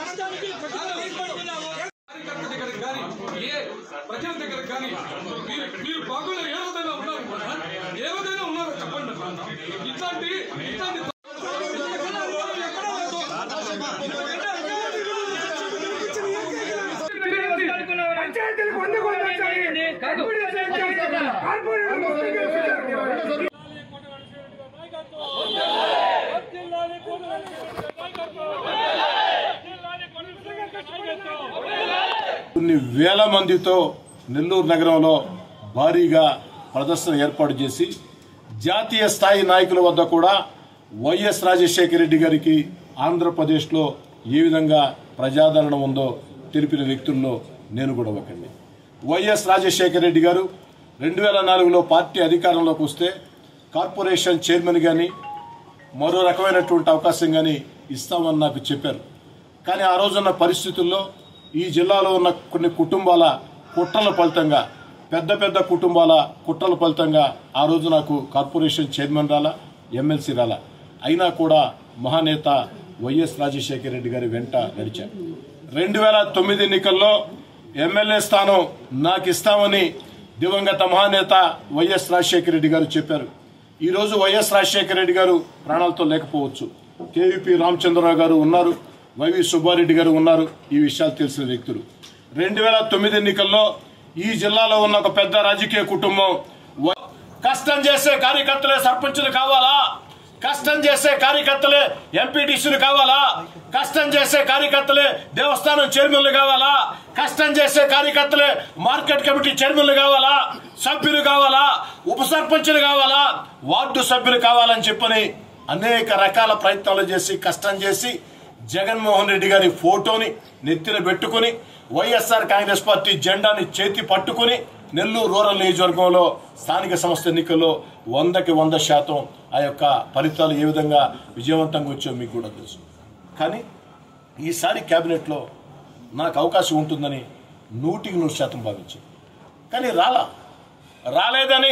కార్యకర్త దగ్గర కానీ ఏ ప్రజల దగ్గర కానీ మీరు మీరు బాగులో ఏ విధంగా ఉన్నారు కదా? ఏ విధంగా ఉన్నారో చెప్పండి అన్న. ఇట్లాంటి ఇట్లాంటి పంచాయతీలకు వంద కోట్లు వచ్చాయి. కార్పొరేట్ చేశారు. కార్పొరేట్ మొత్తం చేశారు. కొన్ని వేల మందితో నెల్లూరు నగరంలో భారీగా ప్రదర్శన ఏర్పాటు చేసి జాతీయ స్థాయి నాయకుల వద్ద కూడా వైఎస్ రాజశేఖర రెడ్డి గారికి ఆంధ్రప్రదేశ్లో ఏ విధంగా ప్రజాదరణ ఉందో తెలిపిన వ్యక్తుల్లో నేను కూడా ఒకరిని వైఎస్ రాజశేఖర రెడ్డి గారు రెండు వేల నాలుగులో పార్టీ అధికారంలోకి వస్తే కార్పొరేషన్ చైర్మన్ కానీ మరో రకమైనటువంటి అవకాశం కానీ ఇస్తామని నాకు చెప్పారు కానీ ఆ రోజున్న పరిస్థితుల్లో ఈ జిల్లాలో ఉన్న కొన్ని కుటుంబాల కుట్రల ఫలితంగా పెద్ద పెద్ద కుటుంబాల కుట్రల ఫలితంగా ఆ రోజు నాకు కార్పొరేషన్ చైర్మన్ రాలా ఎమ్మెల్సీ రాలా అయినా కూడా మహానేత వైఎస్ రాజశేఖర రెడ్డి గారి వెంట నడిచారు రెండు వేల తొమ్మిది ఎన్నికల్లో ఎమ్మెల్యే స్థానం నాకు ఇస్తామని దివంగత మహానేత వైఎస్ రాజశేఖర రెడ్డి గారు చెప్పారు ఈ రోజు వైఎస్ రాజశేఖర రెడ్డి గారు ప్రాణాలతో లేకపోవచ్చు కేవీపీ రామచంద్రరావు గారు ఉన్నారు వైవి సుబ్బారెడ్డి గారు ఉన్నారు ఈ విషయాలు తెలిసిన వ్యక్తులు రెండు వేల తొమ్మిది ఎన్నికల్లో ఈ జిల్లాలో ఉన్న ఒక పెద్ద రాజకీయ కుటుంబం వ- కష్టం చేసే కార్యకర్తలే సర్పంచులు కావాలా కష్టం చేసే కార్యకర్తలే ఎంపీటీసీలు కావాలా కష్టం చేసే కార్యకర్తలే దేవస్థానం చైర్మన్లు కావాలా కష్టం చేసే కార్యకర్తలే మార్కెట్ కమిటీ చైర్మన్లు కావాలా సభ్యులు కావాలా ఉప సర్పంచులు కావాలా వార్డు సభ్యులు కావాలని చెప్పని అనేక రకాల ప్రయత్నాలు చేసి కష్టం చేసి జగన్మోహన్ రెడ్డి గారి ఫోటోని నెత్తిన పెట్టుకుని వైఎస్ఆర్ కాంగ్రెస్ పార్టీ జెండాని చేతి పట్టుకుని నెల్లూరు రూరల్ నియోజకవర్గంలో స్థానిక సంస్థ ఎన్నికల్లో వందకి వంద శాతం ఆ యొక్క ఫలితాలు ఏ విధంగా విజయవంతంగా వచ్చాయో మీకు కూడా తెలుసు కానీ ఈసారి క్యాబినెట్లో నాకు అవకాశం ఉంటుందని నూటికి నూరు శాతం భావించాను కానీ రాలా రాలేదని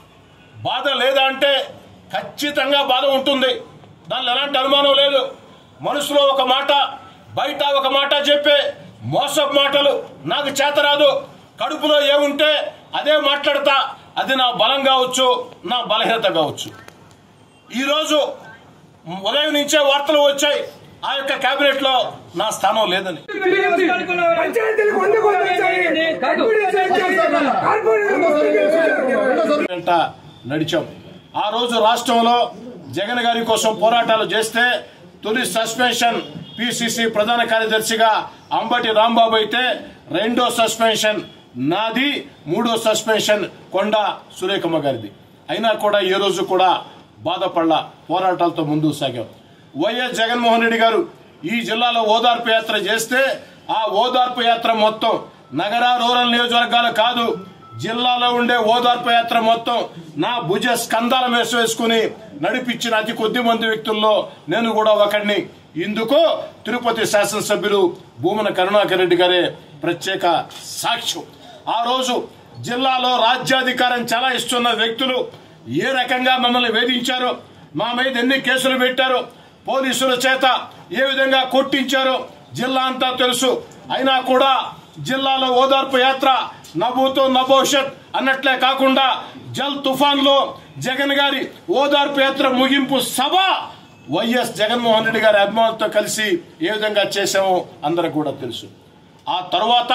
బాధ లేదా అంటే ఖచ్చితంగా బాధ ఉంటుంది దానిలో ఎలాంటి అనుమానం లేదు మనసులో ఒక మాట బయట ఒక మాట చెప్పే మోసపు మాటలు నాకు చేతరాదు కడుపులో ఏముంటే అదే మాట్లాడతా అది నా బలం కావచ్చు నా బలహీనత కావచ్చు ఈరోజు ఉదయం నుంచే వార్తలు వచ్చాయి ఆ యొక్క కేబినెట్ లో నా స్థానం లేదని పంచాయతీలకు వంద కోట్లు వచ్చాయి. కార్పొరేట్ చేశారు. కార్పొరేట్ మొత్తం చేశారు. వెంట నడిచాం ఆ రోజు రాష్ట్రంలో జగన్ గారి కోసం పోరాటాలు చేస్తే తొలి సస్పెన్షన్ పిసిసి ప్రధాన కార్యదర్శిగా అంబటి రాంబాబు అయితే రెండో సస్పెన్షన్ నాది మూడో సస్పెన్షన్ కొండ సురేఖమ్మ గారిది అయినా కూడా ఏ రోజు కూడా బాధపడలా పోరాటాలతో ముందుకు సాగాం వైఎస్ జగన్మోహన్ రెడ్డి గారు ఈ జిల్లాలో ఓదార్పు యాత్ర చేస్తే ఆ ఓదార్పు యాత్ర మొత్తం నగర రూరల్ నియోజకవర్గాలు కాదు జిల్లాలో ఉండే ఓదార్పు యాత్ర మొత్తం నా భుజ స్కందాల వేసి వేసుకుని నడిపించిన అతి కొద్ది మంది వ్యక్తుల్లో నేను కూడా ఒకడిని ఇందుకు తిరుపతి శాసనసభ్యులు భూమన కరుణాకర్ రెడ్డి గారే ప్రత్యేక సాక్ష్యం ఆ రోజు జిల్లాలో రాజ్యాధికారం చాలా ఇస్తున్న వ్యక్తులు ఏ రకంగా మమ్మల్ని వేధించారో మా మీద ఎన్ని కేసులు పెట్టారో పోలీసుల చేత ఏ విధంగా కొట్టించారో జిల్లా అంతా తెలుసు అయినా కూడా జిల్లాలో ఓదార్పు యాత్ర నవ్వుతో నభవిష్యత్ అన్నట్లే కాకుండా జల్ తుఫాన్ లో జగన్ గారి ఓదార్పు యాత్ర ముగింపు సభ వైఎస్ జగన్మోహన్ రెడ్డి గారి అభిమానులతో కలిసి ఏ విధంగా చేశామో అందరికి కూడా తెలుసు ఆ తర్వాత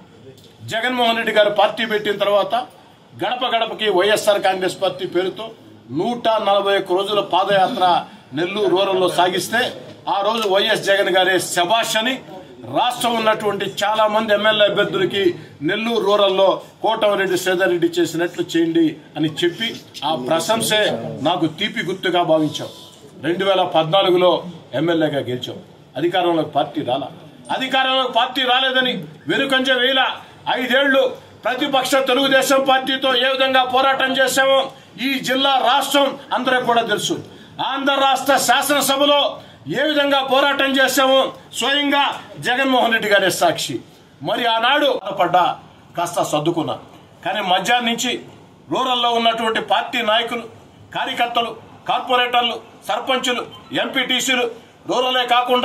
జగన్మోహన్ రెడ్డి గారు పార్టీ పెట్టిన తర్వాత గడప గడపకి వైఎస్ఆర్ కాంగ్రెస్ పార్టీ పేరుతో నూట నలభై ఒక్క రోజుల పాదయాత్ర నెల్లూరు రూరల్లో సాగిస్తే ఆ రోజు వైఎస్ జగన్ గారే శబాష్ అని రాష్ట్రం ఉన్నటువంటి చాలా మంది ఎమ్మెల్యే అభ్యర్థులకి నెల్లూరు రూరల్లో కోటమిరెడ్డి శ్రీధర్ రెడ్డి చేసినట్లు చేయండి అని చెప్పి ఆ ప్రశంసే నాకు తీపి గుర్తుగా భావించాం రెండు వేల పద్నాలుగులో ఎమ్మెల్యేగా గెలిచాం అధికారంలోకి పార్టీ రాలా అధికారంలోకి పార్టీ రాలేదని వెనుకంజ వేల ఐదేళ్లు ప్రతిపక్ష తెలుగుదేశం పార్టీతో ఏ విధంగా పోరాటం చేశామో ఈ జిల్లా రాష్ట్రం అందరికి కూడా తెలుసు ఆంధ్ర రాష్ట్ర శాసనసభలో ఏ విధంగా పోరాటం చేశామో స్వయంగా జగన్మోహన్ రెడ్డి గారే సాక్షి మరి ఆనాడు బాధపడ్డా కాస్త సర్దుకున్నా కానీ మధ్యాహ్నం నుంచి రూరల్లో ఉన్నటువంటి పార్టీ నాయకులు కార్యకర్తలు కార్పొరేటర్లు సర్పంచులు ఎంపీటీసీలు రూరలే కాకుండా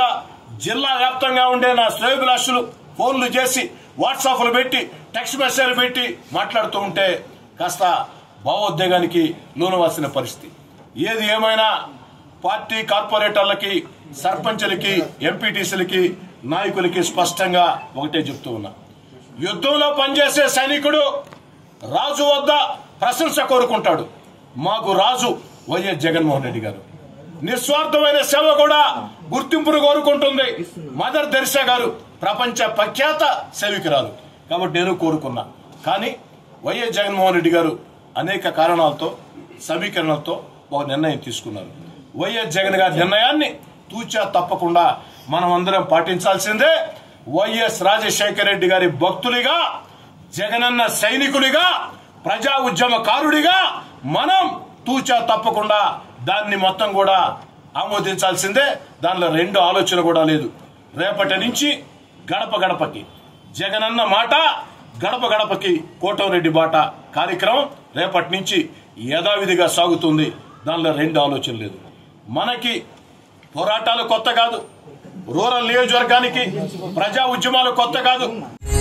జిల్లా వ్యాప్తంగా ఉండే నా శ్రేయోభిలాషులు ఫోన్లు చేసి వాట్సాప్లు పెట్టి టెక్స్ట్ మెసేజ్లు పెట్టి మాట్లాడుతూ ఉంటే కాస్త భావోద్వేగానికి లోనవలసిన పరిస్థితి ఏది ఏమైనా పార్టీ కార్పొరేటర్లకి సర్పంచులకి ఎంపీటీసీలకి నాయకులకి స్పష్టంగా ఒకటే చెప్తూ ఉన్నా యుద్ధంలో పనిచేసే సైనికుడు రాజు వద్ద ప్రశంస కోరుకుంటాడు మాకు రాజు వైఎస్ జగన్మోహన్ రెడ్డి గారు నిస్వార్థమైన సేవ కూడా గుర్తింపును కోరుకుంటుంది మదర్ తెరిసా గారు ప్రపంచ ప్రఖ్యాత సేవికురాలు కాబట్టి నేను కోరుకున్నా కానీ వైఎస్ జగన్మోహన్ రెడ్డి గారు అనేక కారణాలతో సమీకరణలతో ఒక నిర్ణయం తీసుకున్నారు వైఎస్ జగన్ గారి నిర్ణయాన్ని తూచా తప్పకుండా మనం అందరం పాటించాల్సిందే వైఎస్ రాజశేఖర రెడ్డి గారి భక్తులుగా జగనన్న సైనికుడిగా ప్రజా ఉద్యమకారుడిగా మనం తూచా తప్పకుండా దాన్ని మొత్తం కూడా ఆమోదించాల్సిందే దానిలో రెండు ఆలోచన కూడా లేదు రేపటి నుంచి గడప గడపకి జగనన్న మాట గడప గడపకి కోటంరెడ్డి బాట కార్యక్రమం రేపటి నుంచి యథావిధిగా సాగుతుంది దానిలో రెండు ఆలోచన లేదు మనకి పోరాటాలు కొత్త కాదు రూరల్ నియోజకవర్గానికి ప్రజా ఉద్యమాలు కొత్త కాదు